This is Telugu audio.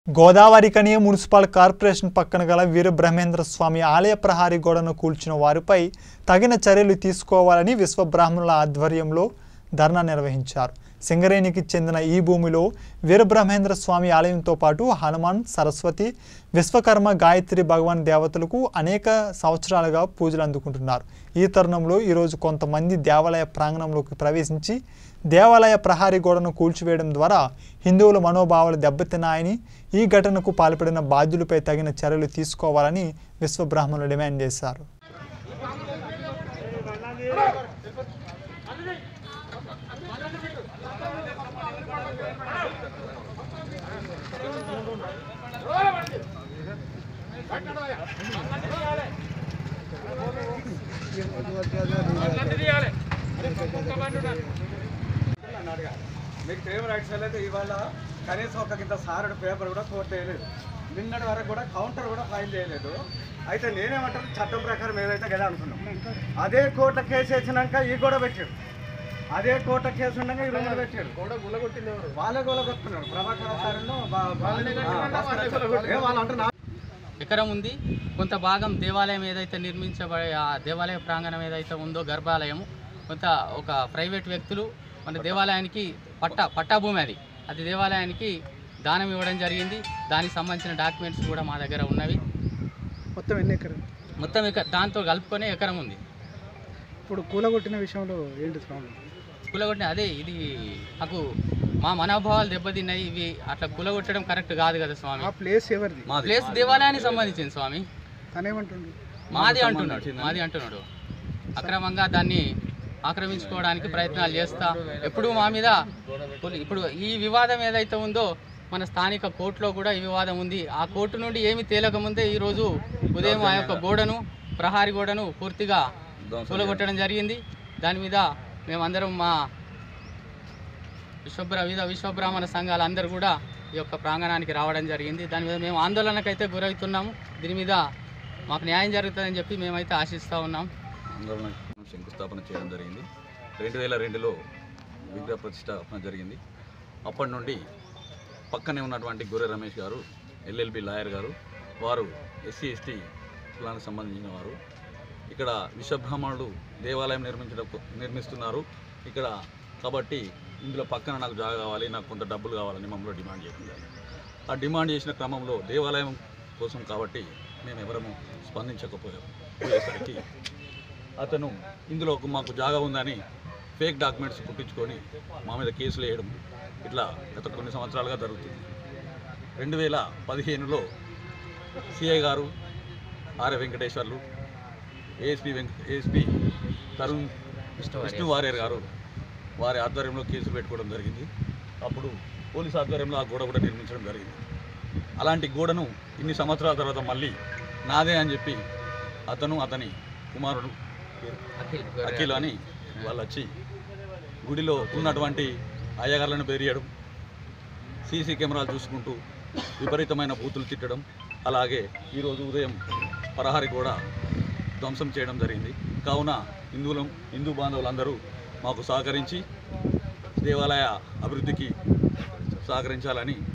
గోదావరికని మున్సిపల్ కార్పొరేషన్ పక్కన గల వీరబ్రహ్మేంద్ర స్వామి ఆలయ ప్రహారీ గోడను కూల్చిన వారిపై తగిన చర్యలు తీసుకోవాలని విశ్వబ్రాహ్మణుల ఆధ్వర్యంలో ధర్నా నిర్వహించారు సింగరేణికి చెందిన ఈ భూమిలో వీరబ్రహ్మేంద్ర స్వామి ఆలయంతో పాటు హనుమాన్ సరస్వతి విశ్వకర్మ గాయత్రి భగవాన్ దేవతలకు అనేక సంవత్సరాలుగా పూజలు అందుకుంటున్నారు ఈ తరుణంలో ఈరోజు కొంతమంది దేవాలయ ప్రాంగణంలోకి ప్రవేశించి దేవాలయ ప్రహారీ గోడను కూల్చివేయడం ద్వారా హిందువుల మనోభావాలు దెబ్బతిన్నాయని ఈ ఘటనకు పాల్పడిన బాధ్యులపై తగిన చర్యలు తీసుకోవాలని విశ్వబ్రాహ్మణులు డిమాండ్ చేశారు అన్నాడుగా మీకు పేపర్ యాక్చువల్ అయితే ఇవాళ కనీసం ఒక కింద సారడు పేపర్ కూడా కోర్టు వేయలేదు నిన్నటి వరకు కూడా కౌంటర్ కూడా ఫైల్ చేయలేదు అయితే నేనేమంటాను చట్టం ప్రకారం ఏదైతే కదా అనుకున్నాం అదే కోర్ట కేసు వేసినాక ఈ గోడ పెట్టాడు అదే కోర్ట కేసు ఉండగా ఈ రూమ్లో పెట్టాడు గోడ గుల్లగొట్టింది వాళ్ళే గొల్లగొట్టుకున్నారు ప్రభాకర్ సార్ను వాళ్ళు అంటున్నారు ఎకరం ఉంది కొంత భాగం దేవాలయం ఏదైతే నిర్మించబడే ఆ దేవాలయ ప్రాంగణం ఏదైతే ఉందో గర్భాలయం కొంత ఒక ప్రైవేట్ వ్యక్తులు మన దేవాలయానికి పట్ట పట్టా భూమి అది అది దేవాలయానికి దానం ఇవ్వడం జరిగింది దానికి సంబంధించిన డాక్యుమెంట్స్ కూడా మా దగ్గర ఉన్నవి మొత్తం ఎన్ని ఎకరాలు మొత్తం ఇక దాంతో కలుపుకొని ఎకరం ఉంది ఇప్పుడు కూలగొట్టిన విషయంలో ఏంటి ప్రాబ్లం కులగొట్టిన అదే ఇది నాకు మా మనోభావాలు దెబ్బతిన్నాయి ఇవి అట్లా కులగొట్టడం కరెక్ట్ కాదు కదా స్వామి ఆ ప్లేస్ ఎవరిది ప్లేస్ దేవాలయానికి సంబంధించింది స్వామి తనేమంటుండు మాది అంటున్నాడు మాది అంటున్నాడు అక్రమంగా దాన్ని ఆక్రమించుకోవడానికి ప్రయత్నాలు చేస్తా ఎప్పుడు మా మీద పోలీ- ఇప్పుడు ఈ వివాదం ఏదైతే ఉందో మన స్థానిక కోర్టులో కూడా ఈ వివాదం ఉంది ఆ కోర్టు నుండి ఏమి తేలకముందే ఈరోజు ఉదయం ఆ యొక్క గోడను ప్రహారీ గోడను పూర్తిగా కూలగొట్టడం జరిగింది దాని మీద మేమందరం మా విశ్వబ్ర వివిధ విశ్వబ్రాహ్మణ సంఘాలు అందరూ కూడా ఈ యొక్క ప్రాంగణానికి రావడం జరిగింది దాని మీద మేము ఆందోళనకైతే గురవుతున్నాము దీని మీద మాకు న్యాయం జరుగుతుందని చెప్పి మేమైతే ఆశిస్తూ ఉన్నాం ఆందోళన శంకుస్థాపన చేయడం జరిగింది రెండు వేల రెండులో విగ్రహ ప్రతిష్టాపన జరిగింది అప్పటి నుండి పక్కనే ఉన్నటువంటి గొర్రె రమేష్ గారు ఎల్ఎల్బి లాయర్ గారు వారు ఎస్సీ ఎస్టీ కులానికి సంబంధించిన వారు ఇక్కడ విశ్వబ్రాహ్మణులు దేవాలయం నిర్మించడం నిర్మిస్తున్నారు ఇక్కడ కాబట్టి ఇందులో పక్కన నాకు జాగా కావాలి నాకు కొంత డబ్బులు కావాలని మమ్మల్ని డిమాండ్ చేయడం జరిగింది ఆ డిమాండ్ చేసిన క్రమంలో దేవాలయం కోసం కాబట్టి మేము ఎవరము స్పందించకపోయాం పోయేసరికి అతను ఇందులో ఒక మాకు జాగా ఉందని ఫేక్ డాక్యుమెంట్స్ పుట్టించుకొని మా మీద కేసులు వేయడం ఇట్లా గత కొన్ని సంవత్సరాలుగా జరుగుతుంది రెండు వేల పదిహేనులో సిఐ గారు ఆర్య వెంకటేశ్వర్లు ఏఎస్పి వెంక ఏఎస్పి తరుణ్ విష్ణు వారియర్ గారు వారి ఆధ్వర్యంలో కేసులు పెట్టుకోవడం జరిగింది అప్పుడు పోలీస్ ఆధ్వర్యంలో ఆ గోడ కూడా నిర్మించడం జరిగింది అలాంటి గోడను ఇన్ని సంవత్సరాల తర్వాత మళ్ళీ నాదే అని చెప్పి అతను అతని కుమారుడు అఖిల్ అని వాళ్ళు వచ్చి గుడిలో ఉన్నటువంటి అయ్యగారులను బెరియడం సీసీ కెమెరాలు చూసుకుంటూ విపరీతమైన బూతులు తిట్టడం అలాగే ఈరోజు ఉదయం పరహారి కూడా ధ్వంసం చేయడం జరిగింది కావున హిందువులం హిందూ బాంధవులందరూ మాకు సహకరించి దేవాలయ అభివృద్ధికి సహకరించాలని